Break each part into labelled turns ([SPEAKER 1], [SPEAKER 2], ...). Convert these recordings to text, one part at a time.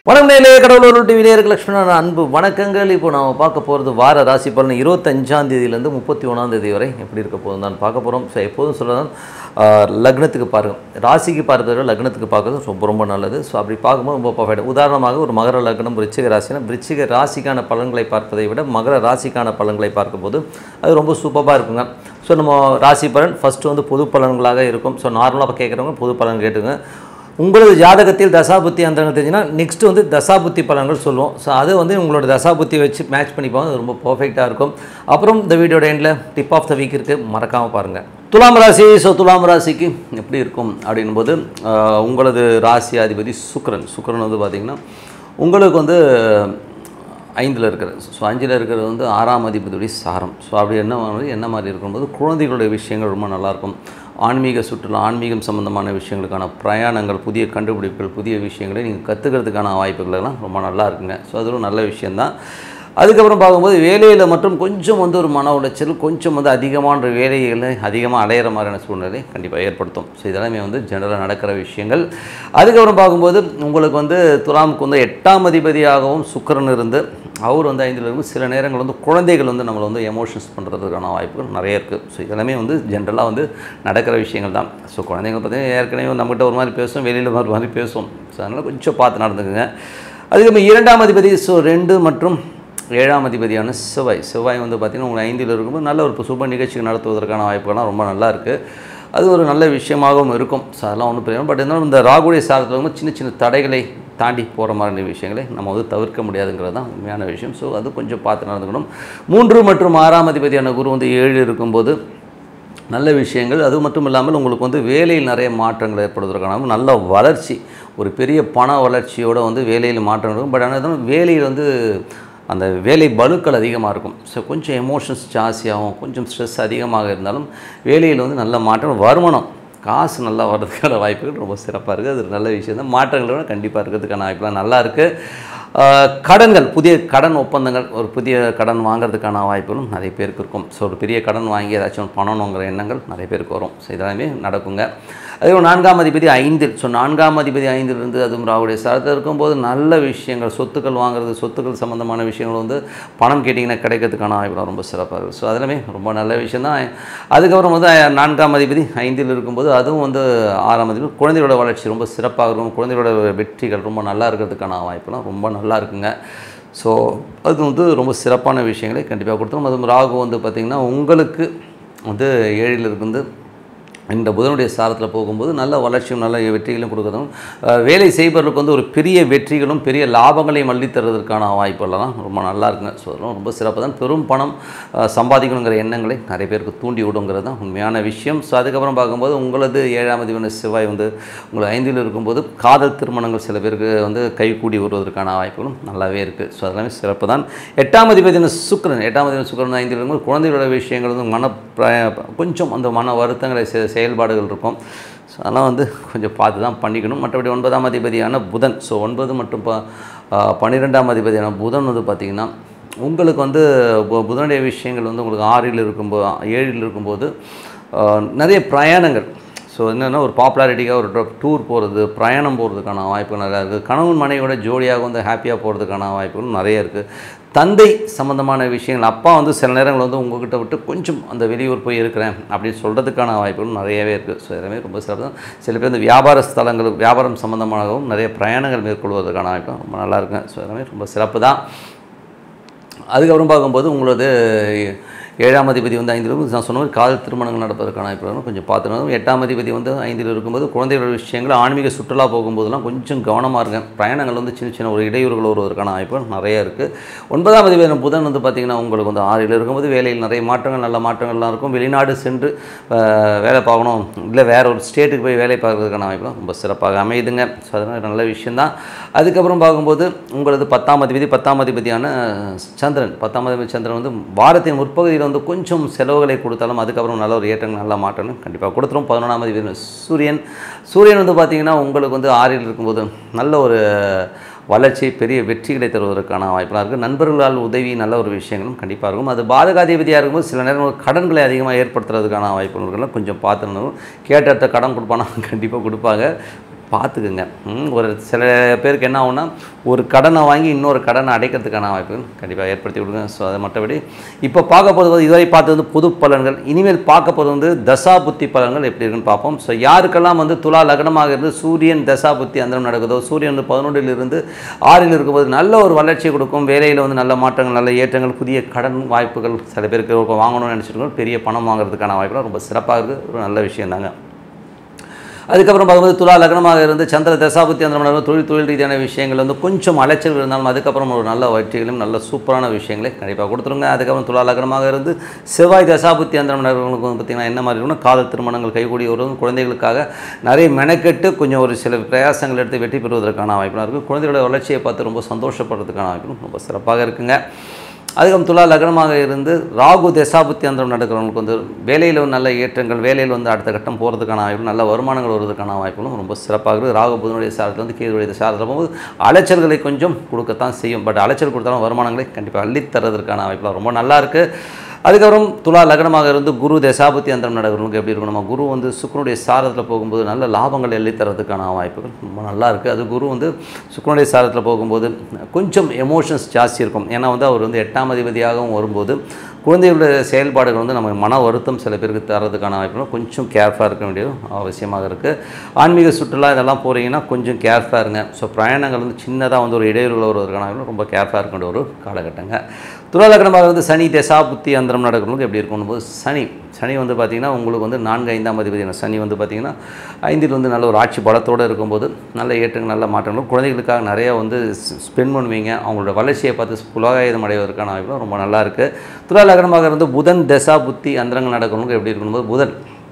[SPEAKER 1] வணக்கம் நேலே கடவுளூர் டிவி நேருக்கு லக்ஷ்மணன் அன்பு வணக்கங்கள் இப்போ நாம பார்க்க போகிறது வார ராசி பலன் இருபத்தஞ்சாம் தேதியிலேருந்து முப்பத்தி ஒன்றாம் தேதி வரை எப்படி இருக்க போகுது தான் பார்க்க போகிறோம் ஸோ எப்போதும் சொல்லலாம் ஆஹ், லக்னத்துக்கு பாருங்க ராசிக்கு பார்க்கறத விட லக்னத்துக்கு பார்க்கறது ரொம்ப ரொம்ப நல்லது ஸோ அப்படி பார்க்கும்போது ரொம்ப பர்ஃபெக்ட் உதாரணமாக ஒரு மகர லக்னம் விருச்சிக ராசினா விருச்சிக ராசிக்கான பலன்களை பார்ப்பதை விட மகர ராசிக்கான பலன்களை பார்க்கும்போது அது ரொம்ப சூப்பராக இருக்குங்க ஸோ நம்ம ராசி பலன் ஃபஸ்ட்டு வந்து பொது பலன்களாக இருக்கும் ஸோ நார்மலாக கேட்குறவங்க பொது பலன் கேட்டுங்க உங்களது ஜாதகத்தில் தசாபுத்தி அந்தரங்கள் தெரிஞ்சுன்னா நெக்ஸ்ட் வந்து தசாபுத்தி பலன்கள் சொல்லுவோம் ஸோ அது வந்து உங்களோட தசாபுத்தி வச்சு மேட்ச் பண்ணிப்பாங்க அது ரொம்ப பர்ஃபெக்டாக இருக்கும் அப்புறம் இந்த வீடியோட எண்டில் டிப் ஆஃப் த வீக் இருக்குது மறக்காமல் பாருங்கள் துலாம் ராசி ஸோ துலாம் ராசிக்கு எப்படி இருக்கும் அப்படின்போது ஆஹ், உங்களது ராசி அதிபதி சுக்கிரன் சுக்கிரன் வந்து பார்த்திங்கன்னா உங்களுக்கு வந்து ஐந்தில் இருக்கிறது ஸோ அஞ்சில் இருக்கிறது வந்து ஆறாம் அதிபதியுடைய சாரம் ஸோ அப்படி என்ன மாதிரி என்ன மாதிரி இருக்கும்போது குழந்தைகளுடைய விஷயங்கள் ரொம்ப நல்லாயிருக்கும் ஆன்மீக சுற்றுலா ஆன்மீகம் சம்பந்தமான விஷயங்களுக்கான பிரயாணங்கள் புதிய கண்டுபிடிப்புகள் புதிய விஷயங்களை நீங்கள் கற்றுக்கிறதுக்கான வாய்ப்புகள் எல்லாம் ரொம்ப நல்லா இருக்குங்க ஸோ அது ஒரு நல்ல விஷயந்தான் அதுக்கப்புறம் பார்க்கும்போது வேலையில் மட்டும் கொஞ்சம் வந்து ஒரு மன உளைச்சல் கொஞ்சம் வந்து அதிகமான வேலைகளை அதிகமாக அலையிற மாதிரியான சூழ்நிலை கண்டிப்பாக ஏற்படுத்தும் ஸோ இதெல்லாமே வந்து ஜெனரலாக நடக்கிற விஷயங்கள் அதுக்கப்புறம் பார்க்கும்போது உங்களுக்கு வந்து துலாமுக்கு வந்து எட்டாம் அதிபதியாகவும் சுக்கிரன் இருந்து அவர் வந்து ஐந்தில் இருக்கும் சில நேரங்கள் வந்து குழந்தைகள் வந்து நம்மளை வந்து எமோஷன்ஸ் பண்ணுறதுக்கான வாய்ப்புகள் நிறைய இருக்குது ஸோ இதெல்லாமே வந்து ஜென்ரலாக வந்து நடக்கிற விஷயங்கள் தான் ஸோ குழந்தைங்க பார்த்தீங்கன்னா ஏற்கனவே நம்மகிட்ட ஒரு மாதிரி பேசும் வெளியில் ஒரு மாதிரி பேசும் ஸோ அதனால் கொஞ்சம் பார்த்து நடந்துக்குங்க அதுக்கப்புறம் இரண்டாம் அதிபதி ஸோ ரெண்டு மற்றும் ஏழாம் அதிபதியான செவ்வாய் செவ்வாய் வந்து பார்த்திங்கன்னா உங்கள் ஐந்தில் இருக்கும்போது நல்ல ஒரு சுப நிகழ்ச்சி நடத்துவதற்கான வாய்ப்புகள்லாம் ரொம்ப நல்லா இருக்குது அது ஒரு நல்ல விஷயமாகவும் இருக்கும் ஸோ அதெல்லாம் ஒன்றும் பிரச்சனை பட் இருந்தாலும் இந்த ராகுடைய சாரத்தில் இருக்கும்போது சின்ன சின்ன தடைகளை தாண்டி போகிற மாதிரி விஷயங்களை நம்ம வந்து தவிர்க்க முடியாதுங்கிறது தான் உண்மையான விஷயம் ஸோ அது கொஞ்சம் பார்த்து நடந்துக்கணும் மூன்று மற்றும் ஆறாம் அதிபதியான குரு வந்து ஏழு இருக்கும்போது நல்ல விஷயங்கள் அது மட்டும் இல்லாமல் உங்களுக்கு வந்து வேலையில் நிறைய மாற்றங்கள் ஏற்படுவதற்கான நல்ல வளர்ச்சி ஒரு பெரிய பண வளர்ச்சியோட வந்து வேலையில் மாற்றம் இருக்கும் பட் ஆனால் இருந்தாலும் வேலையில் வந்து அந்த வேலை பலுக்கள் அதிகமாக இருக்கும் ஸோ கொஞ்சம் எமோஷன்ஸ் ஜாஸ்தியாகும் கொஞ்சம் ஸ்ட்ரெஸ் அதிகமாக இருந்தாலும் வேலையில் வந்து நல்ல மாற்றம் வருமானம் காசு நல்லா வர்றதுக்கான வாய்ப்புகள் ரொம்ப சிறப்பாக இருக்குது அது ஒரு நல்ல விஷயம் தான் மாற்றங்களோட கண்டிப்பாக இருக்கிறதுக்கான வாய்ப்புலாம் நல்லா இருக்குது ஆஹ் கடன்கள் புதிய கடன் ஒப்பந்தங்கள் ஒரு புதிய கடன் வாங்குறதுக்கான வாய்ப்புகளும் நிறைய பேருக்கு இருக்கும் ஸோ ஒரு பெரிய கடன் வாங்கி ஏதாச்சும் ஒன்று பண்ணணுங்கிற எண்ணங்கள் நிறைய பேருக்கு வரும் ஸோ இதெல்லாமே நடக்குங்க அதே போல் நான்காம் அதிபதி ஐந்தில் ஸோ நான்காம் அதிபதி ஐந்திலிருந்து அதுவும் ராவுடைய சாரத்தில் இருக்கும்போது நல்ல விஷயங்கள் சொத்துக்கள் வாங்குறது சொத்துக்கள் சம்மந்தமான விஷயங்கள் வந்து பணம் கேட்டிங்கன்னா கிடைக்கிறதுக்கான வாய்ப்புலாம் ரொம்ப சிறப்பாக இருக்குது ஸோ அதெல்லாமே ரொம்ப நல்ல விஷயம் தான் அதுக்கப்புறம் வந்து நான்காம் அதிபதி ஐந்தில் இருக்கும்போது அதுவும் வந்து ஆறாம் அதிபதி குழந்தைகளோட வளர்ச்சி ரொம்ப சிறப்பாக இருக்கும் குழந்தைகளோட வெற்றிகள் ரொம்ப நல்லா இருக்கிறதுக்கான வாய்ப்புலாம் ரொம்ப நல்லா இருக்குங்க ஸோ அது வந்து ரொம்ப சிறப்பான விஷயங்களை கண்டிப்பாக கொடுத்தோம் அதுவும் ராகு வந்து பார்த்திங்கன்னா உங்களுக்கு வந்து ஏழில் இருந்து இந்த புதனுடைய சாரத்தில் போகும்போது நல்ல வளர்ச்சியும் நல்ல வெற்றிகளும் கொடுக்குறதும் அஹ், வேலை செய்பவர்களுக்கு வந்து ஒரு பெரிய வெற்றிகளும் பெரிய லாபங்களையும் அள்ளி தருவதற்கான வாய்ப்புகளெல்லாம் ரொம்ப நல்லா இருக்குங்க ஸோ அதெல்லாம் ரொம்ப சிறப்பாக தான் பெரும் பணம் அஹ், சம்பாதிக்கணுங்கிற எண்ணங்களை நிறைய பேருக்கு தூண்டி விடுங்கிறது தான் உண்மையான விஷயம் ஸோ அதுக்கப்புறம் பார்க்கும்போது உங்களது ஏழாம் அதிபன செவ்வாய் வந்து உங்கள் ஐந்தில் இருக்கும்போது காதல் திருமணங்கள் சில பேருக்கு வந்து கைகூடி வருவதற்கான வாய்ப்புகளும் நல்லாவே இருக்குது ஸோ அதெல்லாமே சிறப்பு தான் எட்டாம் அதிபதியான சுக்கிரன் எட்டாம் அதிபதி சுக்கிரன் ஐந்தில் இருக்கும்போது குழந்தைகளோட விஷயங்கள் வந்து மன பிர- கொஞ்சம் அந்த மன வருத்தங்களை செ- செயல்பாடுகள் இருக்கும் ஸோ அதெல்லாம் வந்து கொஞ்சம் பார்த்து தான் பண்ணிக்கணும் மற்றபடி ஒன்பதாம் அதிபதியான புதன் ஸோ ஒன்பது மற்றும் ப ஆ, பன்னிரெண்டாம் அதிபதியான புதன் வந்து பார்த்திங்கன்னா உங்களுக்கு வந்து பு- புதனுடைய விஷயங்கள் வந்து உங்களுக்கு ஆறில் இருக்கும்போது ஏழில் இருக்கும்போது ஆ, நிறைய பிரயாணங்கள் ஸோ என்னென்னா ஒரு பாப்புலாரிட்டிக்காக ஒரு டூர் போகிறது பிரயாணம் போகிறதுக்கான வாய்ப்புகள் நிறையா இருக்குது கணவன் மனைவியோட ஜோடியாக வந்து ஹாப்பியாக போகிறதுக்கான வாய்ப்புகள் நிறைய இருக்குது தந்தை சம்மந்தமான விஷயங்கள் அப்பா வந்து சில நேரங்கள் வந்து உங்ககிட்ட விட்டு கொஞ்சம் அந்த வெளியூர் போய் இருக்கிறேன் அப்படின்னு சொல்கிறதுக்கான வாய்ப்புகள் நிறையவே இருக்குது ஸோ எல்லாமே ரொம்ப சிறப்பு தான் சில பேர் இந்த வியாபார ஸ்தலங்கள் வியாபாரம் சம்மந்தமாகவும் நிறைய பிரயாணங்கள் மேற்கொள்வதற்கான வாய்ப்பு ரொம்ப நல்லா இருக்குங்க ஸோ எல்லாமே ரொம்ப சிறப்பு தான் அதுக்கப்புறம் பார்க்கும்போது உங்களது ஏழாம் அதிபதி வந்து ஐந்தில் இருக்கும். நான் சொன்ன மாதிரி காதல் திருமணங்கள் நடப்பதற்கான வாய்ப்புகளும் கொஞ்சம் பார்த்துக்கணும் எட்டாம் அதிபதி வந்து ஐந்தில் இருக்கும்போது குழந்தைகளோட விஷயங்கள் ஆன்மீக சுற்றுலா போகும்போதெல்லாம் கொஞ்சம் கவனமாக இருங்க பிரயாணங்கள் வந்து சின்ன சின்ன ஒரு இடையூறுகள் வருவதற்கான வாய்ப்புகள் நிறைய இருக்குது ஒன்பதாம் அதிபதி புதன் வந்து பார்த்திங்கன்னா உங்களுக்கு வந்து ஆறில் இருக்கும்போது வேலையில் நிறைய மாற்றங்கள் நல்ல மாற்றங்கள்லாம் இருக்கும் வெளிநாடு சென்று அஹ், வேலை பார்க்கணும் இல்லை வேற ஒரு ஸ்டேட்டுக்கு போய் வேலை பார்க்கறதுக்கான வாய்ப்புலாம் ரொம்ப சிறப்பாக அமையுதுங்க ஸோ அதனால் நல்ல விஷயந்தான் அதுக்கப்புறம் பார்க்கும்போது உங்களது பத்தாம் அதிபதி பத்தாம் அதிபதியான சந்திரன் பத்தாம் அதிபதி சந்திரன் வந்து வாரத்தின் முற்பகுதியில் வந்து கொஞ்சம் செலவுகளை கொடுத்தாலும் அதுக்கப்புறம் நல்ல ஒரு ஏற்றங்கள் நல்ல மாற்றங்கள் கண்டிப்பாக கொடுத்துரும் பதினொன்றாம் அதிபதி சூரியன் சூரியன் வந்து பார்த்திங்கன்னா உங்களுக்கு வந்து ஆறில் இருக்கும்போது நல்ல ஒரு வளர்ச்சி பெரிய வெற்றிகளை தருவதற்கான வாய்ப்பெல்லாம் இருக்குது நண்பர்களால் உதவி நல்ல ஒரு விஷயங்களும் கண்டிப்பாக இருக்கும் அது பாதகாதிபதியாக இருக்கும்போது சில நேரம் கடன்களை அதிகமாக ஏற்படுத்துறதுக்கான வாய்ப்புகள் கொஞ்சம் பார்த்துக்கணும் கேட்ட இடத்த கடன் கொடுப்பானா கண்டிப்பாக கொடுப்பாங்க பார்த்துக்குங்க ம், ஒரு சில பேருக்கு என்ன ஆகும்னா ஒரு கடனை வாங்கி இன்னொரு கடனை அடைக்கிறதுக்கான வாய்ப்பு கண்டிப்பாக ஏற்படுத்தி கொடுங்க ஸோ அதை மற்றபடி இப்போ பார்க்க போகிறது வந்து இதுவரை பார்த்தது வந்து பொது பலன்கள் இனிமேல் பார்க்க போகிறது வந்து தசா புத்தி பலன்கள் எப்படி இருக்குன்னு பார்ப்போம் ஸோ யாருக்கெல்லாம் வந்து துலா லக்னமாக இருந்து சூரியன் தசா புத்தி அந்தரம் நடக்குதோ சூரியன் வந்து பதினொன்றில் இருந்து ஆறில் இருக்கும்போது நல்ல ஒரு வளர்ச்சி கொடுக்கும் வேலையில் வந்து நல்ல மாற்றங்கள் நல்ல ஏற்றங்கள் புதிய கடன் வாய்ப்புகள் சில பேருக்கு இப்போ வாங்கணும்னு நினச்சிட்டு பெரிய பணம் வாங்குறதுக்கான வாய்ப்புகள் ரொம்ப சிறப்பாக இருக்குது ஒரு நல்ல விஷயம் தாங்க அதுக்கப்புறம் பார்க்கும்போது துலா லக்னமாக இருந்து சந்திர தசாபுத்தி அந்த மாதிரி தொழில் தொழில் ரீதியான விஷயங்கள் வந்து கொஞ்சம் அலைச்சல் இருந்தாலும் அதுக்கப்புறம் ஒரு நல்ல வெற்றிகளும் நல்ல சூப்பரான விஷயங்களை கண்டிப்பாக கொடுத்துருங்க அதுக்கப்புறம் துலா லக்னமாக இருந்து செவ்வாய் தசாபுத்தி அந்த நபர்களுக்கு வந்து பார்த்திங்கன்னா என்ன மாதிரி இருக்கும்னா காதல் திருமணங்கள் கைகூடி வரும் குழந்தைகளுக்காக நிறைய மெனக்கெட்டு கொஞ்சம் ஒரு சில பிரயாசங்கள் எடுத்து வெற்றி பெறுவதற்கான வாய்ப்புலாம் இருக்குது குழந்தைகளோட வளர்ச்சியை பார்த்து ரொம்ப சந்தோஷப்படுறதுக்கான வாய்ப்பும் ரொம்ப சிறப்பாக இருக்குங்க அதுக்கப்புறம் துலா லக்னமாக இருந்து ராகு தசாபுத்தி அந்தரம் நடக்கிறவங்களுக்கு வந்து வேலையில் வந்து நல்ல ஏற்றங்கள் வேலையில் வந்து அடுத்த கட்டம் போகிறதுக்கான வாய்ப்பு நல்ல வருமானங்கள் வருவதற்கான வாய்ப்புகளும் ரொம்ப சிறப்பாக இருக்குது ராகு புதனுடைய சாரத்தில் வந்து கேதுடைய சாரத்தில் போகும்போது அலைச்சல்களை கொஞ்சம் கொடுக்கத்தான் செய்யும் பட் அலைச்சல் கொடுத்தாலும் வருமானங்களை கண்டிப்பாக அள்ளித் தர்றதற்கான வாய்ப்புலாம் ரொம்ப நல்லா இருக்குது அதுக்கப்புறம் துலா லக்னமாக இருந்து குரு தசாபுத்தி அந்தரம் நடக்கிறவங்களுக்கு எப்படி இருக்கும் நம்ம குரு வந்து சுக்கரனுடைய சாரத்தில் போகும்போது நல்ல லாபங்கள் எள்ளி தரதுக்கான வாய்ப்புகள் ரொம்ப நல்லா இருக்குது அது குரு வந்து சுக்கரனுடைய சாரத்தில் போகும்போது கொஞ்சம் எமோஷன்ஸ் ஜாஸ்தி இருக்கும் ஏன்னா வந்து அவர் வந்து எட்டாம் அதிபதியாகவும் வரும்போது குழந்தைகளுடைய செயல்பாடுகள் வந்து நமக்கு மன வருத்தம் சில பேருக்கு தரதுக்கான வாய்ப்புகள் கொஞ்சம் கேர்ஃபுல்லாக இருக்க வேண்டியது அவசியமாக இருக்குது ஆன்மீக சுற்றுலா இதெல்லாம் போகிறீங்கன்னா கொஞ்சம் கேர்ஃபுல்லாக இருங்க ஸோ பிரயாணங்கள் வந்து சின்னதாக வந்து ஒரு இடையூறுகள் வருவதற்கான வாய்ப்புகள் ரொம்ப கேர்ஃபுல்லாக இருக்க வேண்டிய ஒரு காலகட்டங்க துலாலக்கணமாக வந்து சனி தசா புத்தி அந்தரம் நடக்கிறவங்களுக்கு எப்படி இருக்கும் போது சனி சனி வந்து பார்த்திங்கன்னா உங்களுக்கு வந்து நான்கு ஐந்தாம் அதிபதியான சனி வந்து பார்த்திங்கன்னா ஐந்தில் வந்து நல்ல ஒரு ஆட்சி பலத்தோடு இருக்கும்போது நல்ல ஏற்றங்கள் நல்ல மாற்றங்கள் குழந்தைகளுக்காக நிறையா வந்து ஸ்பெண்ட் பண்ணுவீங்க அவங்களோட வளர்ச்சியை பார்த்து புலகாயுதம் அடைவதற்கான வாய்ப்புகள் ரொம்ப நல்லா இருக்குது துலா லக்னமாக இருந்து புதன் தசா புத்தி அந்தரங்கள் நடக்கிறவங்களுக்கு எப்படி இருக்கும்போது புதன்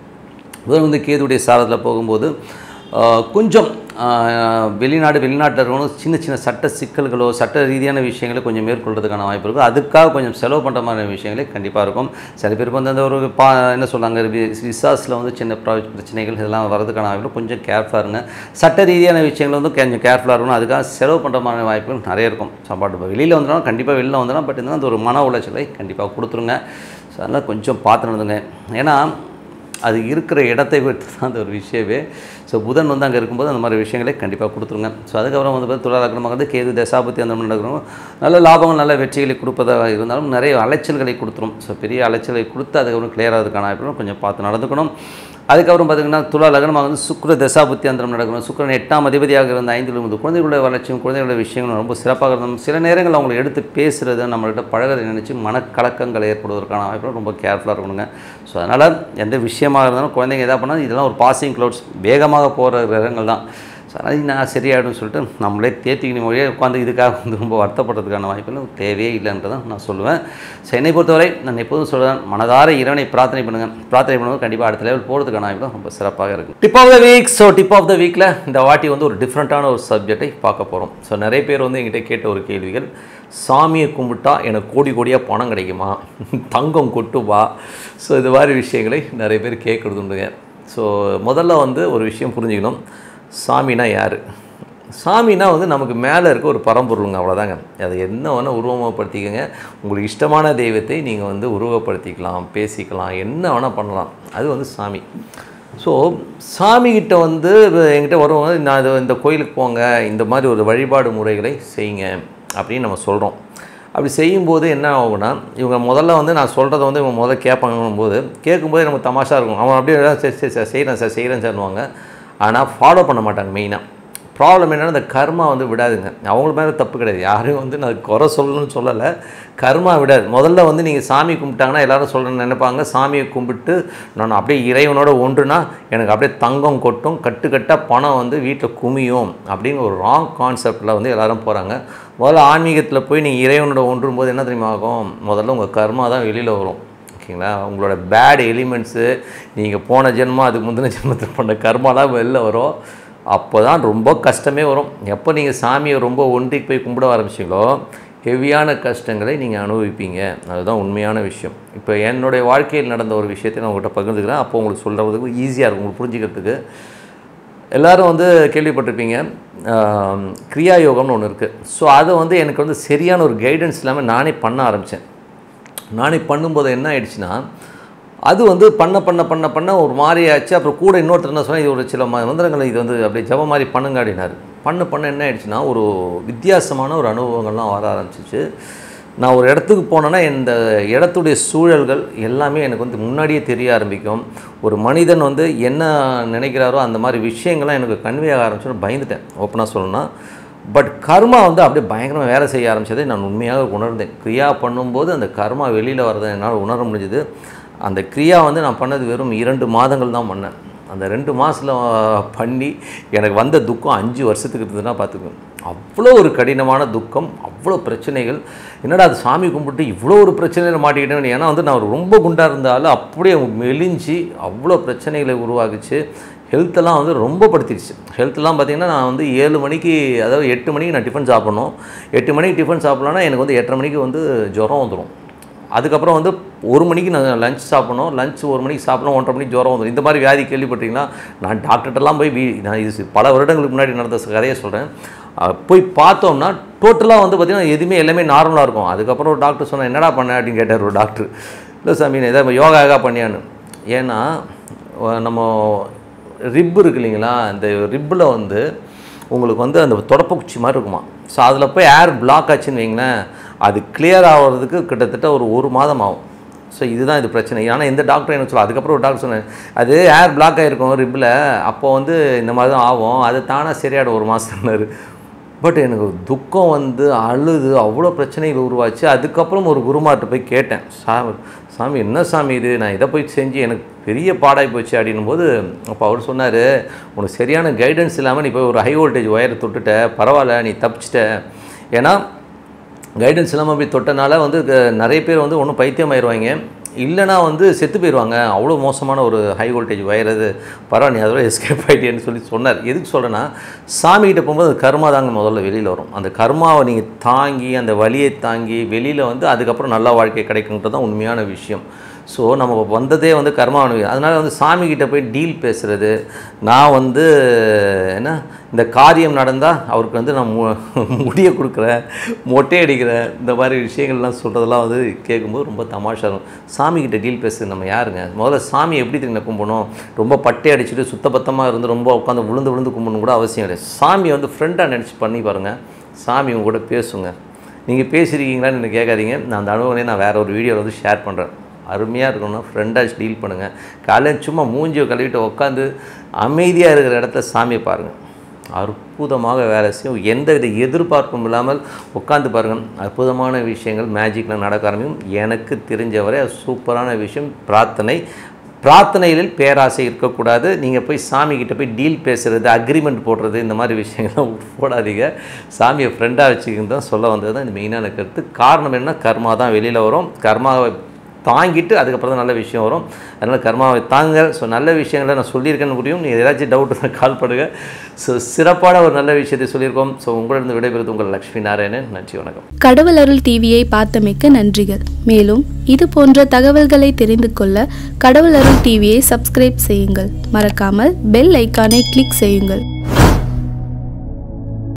[SPEAKER 1] புதன் வந்து கேதுடைய சாரத்தில் போகும்போது ஆஹ், கொஞ்சம் ஆஹ், வெளிநாடு வெளிநாட்டில் இருக்கணும் சின்ன சின்ன சட்ட சிக்கல்களோ சட்ட ரீதியான விஷயங்களை கொஞ்சம் மேற்கொள்றதுக்கான வாய்ப்பு இருக்கும் அதுக்காக கொஞ்சம் செலவு பண்ணுற மாதிரி விஷயங்களே கண்டிப்பாக இருக்கும் சில பேருக்கு வந்து அந்த ஒரு பா என்ன சொல்கிறாங்க விசாஸில் வந்து சின்ன ப்ரா- பிரச்சனைகள் இதெல்லாம் வரதுக்கான வாய்ப்பு கொஞ்சம் கேர்ஃபுல்லாக இருங்க சட்ட ரீதியான விஷயங்கள் வந்து கொஞ்சம் கேர்ஃபுல்லாக இருக்கணும் அதுக்காக செலவு பண்ணுற மாதிரி வாய்ப்புகள் நிறைய இருக்கும் சாப்பாடு வெளியில் வந்துடும் கண்டிப்பாக வெளியில் வந்துடும் பட் இருந்தாலும் அந்த ஒரு மன உளைச்சலை கண்டிப்பாக கொடுத்துருங்க ஸோ அதனால் கொஞ்சம் பார்த்து நடந்துங்க ஏன்னா அது இருக்கிற இடத்தை விட்டு தான் அந்த ஒரு விஷயமே ஸோ புதன் வந்து அங்கே இருக்கும்போது அந்த மாதிரி விஷயங்களை கண்டிப்பாக கொடுத்துருங்க ஸோ அதுக்கப்புறம் வந்து பார்த்து துலா லக்னமாக வந்து கேது தசாபத்தி அந்த மாதிரி நடக்கிறோம் நல்ல லாபங்கள் நல்ல வெற்றிகளை கொடுப்பதாக இருந்தாலும் நிறைய அலைச்சல்களை கொடுத்துரும் ஸோ பெரிய அலைச்சலை கொடுத்து அதுக்கப்புறம் கிளியர் ஆகிறதுக்கான வாய்ப்புகளும் கொஞ்சம் பார்த்து நடந்துக்கணும் அதுக்கப்புறம் பார்த்திங்கன்னா துலா லக்னமாக வந்து சுக்கிர தசாபுத்தி அந்தரம் நடக்கணும் சுக்கிரன் எட்டாம் அதிபதியாக இருந்த ஐந்தில் இருந்து குழந்தைகளுடைய வளர்ச்சியும் குழந்தைகளுடைய விஷயங்களும் ரொம்ப சிறப்பாக இருந்தோம் சில நேரங்கள் அவங்களை எடுத்து பேசுகிறது நம்மள்கிட்ட பழகிறத நினச்சி மனக்கலக்கங்கள் ஏற்படுவதற்கான வாய்ப்பு ரொம்ப கேர்ஃபுல்லாக இருக்கணுங்க ஸோ அதனால் எந்த விஷயமாக இருந்தாலும் குழந்தைங்க எதாவது பண்ணால் இதெல்லாம் ஒரு பாசிங் க்ளவுட்ஸ் வேகமாக போகிற கிரகங்கள் தான் ஸோ அதனால் நான் சரியாயிடும்னு சொல்லிட்டு நம்மளே தேத்திக்கணும் மொழியே உட்காந்து இதுக்காக வந்து ரொம்ப வருத்தப்படுறதுக்கான வாய்ப்புகள் தேவையே இல்லைன்றதான் நான் சொல்லுவேன் ஸோ என்னை பொறுத்தவரை நான் எப்போதும் சொல்லுவேன் மனதார இறைவனை பிரார்த்தனை பண்ணுங்கள் பிரார்த்தனை பண்ணும்போது கண்டிப்பாக அடுத்த லெவல் போகிறதுக்கான வாய்ப்பு ரொம்ப சிறப்பாக இருக்கும் tip of the week so tip of the வீக்கில் இந்த வாட்டி வந்து ஒரு டிஃப்ரெண்ட்டான ஒரு சப்ஜெக்டை பார்க்க போகிறோம் ஸோ நிறைய பேர் வந்து என்கிட்ட கேட்ட ஒரு கேள்விகள் சாமியை கும்பிட்டா எனக்கு கோடி கோடியாக பணம் கிடைக்குமா தங்கம் கொட்டுவா ஸோ இது மாதிரி விஷயங்களை நிறைய பேர் கேட்குறது உண்டுங்க ஸோ முதல்ல வந்து ஒரு விஷயம் புரிஞ்சுக்கணும் சாமினா யார் சாமினா வந்து நமக்கு மேலே இருக்க ஒரு பரம்பொருளுங்க அவ்வளோதாங்க அதை என்ன வேணால் உருவகப்படுத்திக்கங்க உங்களுக்கு இஷ்டமான தெய்வத்தை நீங்கள் வந்து உருவப்படுத்திக்கலாம் பேசிக்கலாம் என்ன வேணால் பண்ணலாம் அது வந்து சாமி ஸோ சாமிகிட்ட வந்து என்கிட்ட வருவாங்க நான் இது இந்த கோயிலுக்கு போங்க இந்த மாதிரி ஒரு வழிபாடு முறைகளை செய்யுங்க அப்படின்னு நம்ம சொல்கிறோம் அப்படி செய்யும்போது என்ன ஆகும்னா இவங்க முதல்ல வந்து நான் சொல்கிறத வந்து இவங்க முதல்ல கேட்பாங்கன்னும் போது கேட்கும்போது நமக்கு தமாஷா இருக்கும் அவன் அப்படியே சரி சரி சார் செய்கிறேன் சார் செய்கிறேன் சார்னுவாங்க ஆனால் ஃபாலோ பண்ண மாட்டாங்க மெயினாக ப்ராப்ளம் என்னென்னா இந்த கர்மா வந்து விடாதுங்க அவங்கள மேலே தப்பு கிடையாது யாரையும் வந்து நான் குறை சொல்லணும்னு சொல்லலை கர்மா விடாது முதல்ல வந்து நீங்கள் சாமி கும்பிட்டாங்கன்னா எல்லாரும் சொல்கிறேன்னு நினைப்பாங்க சாமியை கும்பிட்டு நான் அப்படியே இறைவனோட ஒன்றுனா எனக்கு அப்படியே தங்கம் கொட்டும் கட்டுக்கட்டாக பணம் வந்து வீட்டில் குமியும் அப்படின்னு ஒரு ராங் கான்செப்டில் வந்து எல்லாரும் போகிறாங்க முதல்ல ஆன்மீகத்தில் போய் நீங்கள் இறைவனோட ஒன்றும் போது என்ன தெரியுமா ஆகும் முதல்ல உங்கள் கர்மா தான் வெளியில் வரும் ஓகேங்களா உங்களோட பேட் எலிமெண்ட்ஸு நீங்கள் போன ஜென்மம் அதுக்கு முந்தின ஜென்மத்தில் பண்ண கர்மாலாம் வெளில வரும் அப்போ தான் ரொம்ப கஷ்டமே வரும் எப்போ நீங்கள் சாமியை ரொம்ப ஒன்றிக்கு போய் கும்பிட ஆரம்பிச்சிங்களோ ஹெவியான கஷ்டங்களை நீங்கள் அனுபவிப்பீங்க அதுதான் உண்மையான விஷயம் இப்போ என்னுடைய வாழ்க்கையில் நடந்த ஒரு விஷயத்தை நான் உங்கள்கிட்ட பகிர்ந்துக்கிறேன் அப்போ உங்களுக்கு சொல்கிறதுக்கு ஈஸியாக இருக்கும் உங்களுக்கு புரிஞ்சுக்கிறதுக்கு எல்லாரும் வந்து கேள்விப்பட்டிருப்பீங்க ஆம், கிரியா யோகம்னு ஒன்று இருக்குது ஸோ அது வந்து எனக்கு வந்து சரியான ஒரு கைடன்ஸ் இல்லாமல் நானே பண்ண ஆரம்பித்தேன் நானே பண்ணும்போது என்ன ஆயிடுச்சுன்னா அது வந்து பண்ண பண்ண பண்ண பண்ண ஒரு மாதிரி ஆச்சு அப்புறம் கூட இன்னொருத்தர் என்ன சொன்னால் இது ஒரு சில ம- மந்திரங்களை இது வந்து அப்படியே ஜப மாதிரி பண்ணுங்க அப்படின்னாரு பண்ண பண்ண என்ன ஆயிடுச்சுன்னா ஒரு வித்தியாசமான ஒரு அனுபவங்கள்லாம் வர ஆரம்பிச்சிச்சு நான் ஒரு இடத்துக்கு போனேன்னா இந்த இடத்துடைய சூழல்கள் எல்லாமே எனக்கு வந்து முன்னாடியே தெரிய ஆரம்பிக்கும் ஒரு மனிதன் வந்து என்ன நினைக்கிறாரோ அந்த மாதிரி விஷயங்கள்லாம் எனக்கு கன்வே ஆக ஆரம்பிச்சோன்னு பயந்துட்டேன் ஓப்பனாக சொல்லணும்னா பட் கர்மா வந்து அப்படியே பயங்கரமாக வேலை செய்ய ஆரம்பிச்சதை நான் உண்மையாக உணர்ந்தேன் கிரியா பண்ணும்போது அந்த கர்மா வெளியில் வரதை என்னால் உணர முடிஞ்சுது அந்த கிரியா வந்து நான் பண்ணது வெறும் இரண்டு மாதங்கள் தான் பண்ணேன் அந்த ரெண்டு மாதத்தில் பண்ணி எனக்கு வந்த துக்கம் அஞ்சு வருஷத்துக்கு இருந்ததுன்னா பார்த்துக்கோங்க அவ்வளோ ஒரு கடினமான துக்கம் அவ்வளோ பிரச்சனைகள் என்னடா அது சாமி கும்பிட்டு இவ்வளோ ஒரு பிரச்சனையில் மாட்டிக்கிட்டேன் ஏன்னா வந்து நான் ரொம்ப குண்டாக இருந்தாலும் அப்படியே மெலிஞ்சு அவ்வளோ பிரச்சனைகளை உருவாக்குச்சு ஹெல்த்தெல்லாம் வந்து ரொம்ப படுத்திடுச்சு ஹெல்த்லாம் பார்த்தீங்கன்னா நான் வந்து ஏழு மணிக்கு அதாவது எட்டு மணிக்கு நான் டிஃபன் சாப்பிடணும் எட்டு மணிக்கு டிஃபன் சாப்பிட்லான்னா எனக்கு வந்து எட்டரை மணிக்கு வந்து ஜுரம் வந்துடும் அதுக்கப்புறம் வந்து ஒரு மணிக்கு நான் லஞ்ச் சாப்பிடணும் லஞ்ச் ஒரு மணிக்கு சாப்பிடணும் ஒன்றரை மணிக்கு ஜுரம் வந்துடும் இந்த மாதிரி வியாதி கேள்விப்பட்டீங்கன்னா நான் டாக்டர்கிட்டலாம் போய் வீ நான் இது பல வருடங்களுக்கு முன்னாடி நடந்த கதையை சொல்கிறேன் போய் பார்த்தோம்னா டோட்டலாக வந்து பார்த்திங்கன்னா எதுவுமே எல்லாமே நார்மலாக இருக்கும் அதுக்கப்புறம் ஒரு டாக்டர் சொன்னேன் என்னடா பண்ண அப்படின்னு கேட்டார் ஒரு டாக்டர் இல்லை சாமி நான் எதாவது யோகா யோகா பண்ணியான்னு ஏன்னா அஹ் நம்ம ரிப் இருக்கு இல்லைங்களா அந்த ரிப்பில் வந்து உங்களுக்கு வந்து அந்த தொடப்பக்குச்சி மாதிரி இருக்குமா ஸோ அதில் போய் ஏர் பிளாக் ஆச்சுன்னு வைங்களேன் அது கிளியர் ஆகிறதுக்கு கிட்டத்தட்ட ஒரு ஒரு மாதம் ஆகும் ஸோ இதுதான் இது பிரச்சனை ஆனால் எந்த டாக்டர் எனக்கு சொல்ல அதுக்கப்புறம் ஒரு டாக்டர் சொன்னேன் அது ஏர் பிளாக் ஆகிருக்கும் ரிப்பில் அப்போ வந்து இந்த மாதிரி தான் ஆகும் அது தானாக சரியாயிடும் ஒரு மாதம்னாரு பட் எனக்கு துக்கம் வந்து அழுது அவ்வளோ பிரச்சனைகள் உருவாச்சு அதுக்கப்புறம் ஒரு குருமார்ட்ட போய் கேட்டேன் சாமி சாமி என்ன சாமி இது நான் இதை போய் செஞ்சு எனக்கு பெரிய பாடாகி போச்சு அப்படின்னும் போது அப்போ அவர் சொன்னார் உனக்கு சரியான கைடன்ஸ் இல்லாமல் நீ போய் ஒரு ஹை வோல்டேஜ் ஒயரை தொட்டுட்ட பரவாயில்ல நீ தப்பிச்சிட்ட ஏன்னா கைடன்ஸ் இல்லாமல் போய் தொட்டனால வந்து க- நிறைய பேர் வந்து ஒன்றும் பைத்தியம் ஆயிடுவாங்க இல்லைனா வந்து செத்து போயிடுவாங்க அவ்வளோ மோசமான ஒரு ஹை வோல்டேஜ் வயர் அது பரவாயில்ல நீ அதோட எஸ்கேப் ஆகிட்டேன்னு சொல்லி சொன்னார் எதுக்கு சொல்கிறேன்னா சாமிகிட்ட போகும்போது அது கர்மா தாங்க முதல்ல வெளியில் வரும் அந்த கர்மாவை நீங்கள் தாங்கி அந்த வலியை தாங்கி வெளியில் வந்து அதுக்கப்புறம் நல்ல வாழ்க்கை கிடைக்குன்றது தான் உண்மையான விஷயம் ஸோ நம்ம வந்ததே வந்து கர்மாவனு அதனால் வந்து சாமிகிட்ட போய் டீல் பேசுகிறது நான் வந்து என்ன இந்த காரியம் நடந்தால் அவருக்கு வந்து நான் மு- முடிய கொடுக்குறேன் மொட்டை அடிக்கிறேன் இந்த மாதிரி விஷயங்கள்லாம் சொல்கிறதெல்லாம் வந்து கேட்கும்போது ரொம்ப தமாஷா இருக்கும் சாமிகிட்ட டீல் பேசுறது நம்ம யாருங்க முதல்ல சாமி எப்படி தெரியுங்க கும்பிடணும் ரொம்ப பட்டை அடிச்சுட்டு சுத்தபத்தமாக இருந்து ரொம்ப உட்காந்து விழுந்து விழுந்து கும்பிடணும் கூட அவசியம் கிடையாது சாமியை வந்து ஃப்ரெண்டாக நினச்சி பண்ணி பாருங்கள் சாமி உங்க கூட பேசுங்க நீங்கள் பேசியிருக்கீங்களான்னு எனக்கு கேட்காதீங்க நான் அந்த அனுபவத்தை நான் வேறு ஒரு வீடியோவில் வந்து ஷேர் பண்ணுறேன் அருமையாக இருக்கணும்னா ஃப்ரெண்டாக டீல் பண்ணுங்கள் காலையில் சும்மா மூஞ்சியை கழுவிட்டு உட்காந்து அமைதியாக இருக்கிற இடத்துல சாமியை பாருங்கள் அற்புதமாக வேலை செய்யும் எந்த வித எதிர்பார்ப்பும் இல்லாமல் உட்காந்து பாருங்கள் அற்புதமான விஷயங்கள் மேஜிக்கில் நடக்க ஆரம்பிக்கும் எனக்கு தெரிஞ்சவரை அது சூப்பரான விஷயம் பிரார்த்தனை பிரார்த்தனைகளில் பேராசை இருக்கக்கூடாது நீங்கள் போய் சாமி கிட்ட போய் டீல் பேசுகிறது அக்ரிமெண்ட் போடுறது இந்த மாதிரி விஷயங்கள்லாம் போடாதீங்க சாமியை ஃப்ரெண்டாக வச்சுக்கின்னு தான் சொல்ல வந்தது தான் இந்த மெயினான கருத்து காரணம் என்ன கர்மா தான் வெளியில் வரும் கர்மாவை தாங்கிட்டு அதுக்கப்புறம் தான் நல்ல விஷயம் வரும் அதனால் கர்மாவை தாங்க ஸோ நல்ல விஷயங்களை நான் சொல்லியிருக்கேன்னு புரியும் நீங்கள் ஏதாச்சும் டவுட் தான் கால் பண்ணுங்கள் ஸோ சிறப்பான ஒரு நல்ல விஷயத்தை சொல்லியிருக்கோம் ஸோ உங்களிடம் விடைபெறுவது உங்கள் லக்ஷ்மி நாராயணன் நன்றி வணக்கம்
[SPEAKER 2] கடவுள் அருள் டிவியை பார்த்தமைக்கு நன்றிகள் மேலும் இது போன்ற தகவல்களை தெரிந்து கொள்ள கடவுள் அருள் டிவியை சப்ஸ்கிரைப் செய்யுங்கள் மறக்காமல் பெல் ஐக்கானை கிளிக் செய்யுங்கள்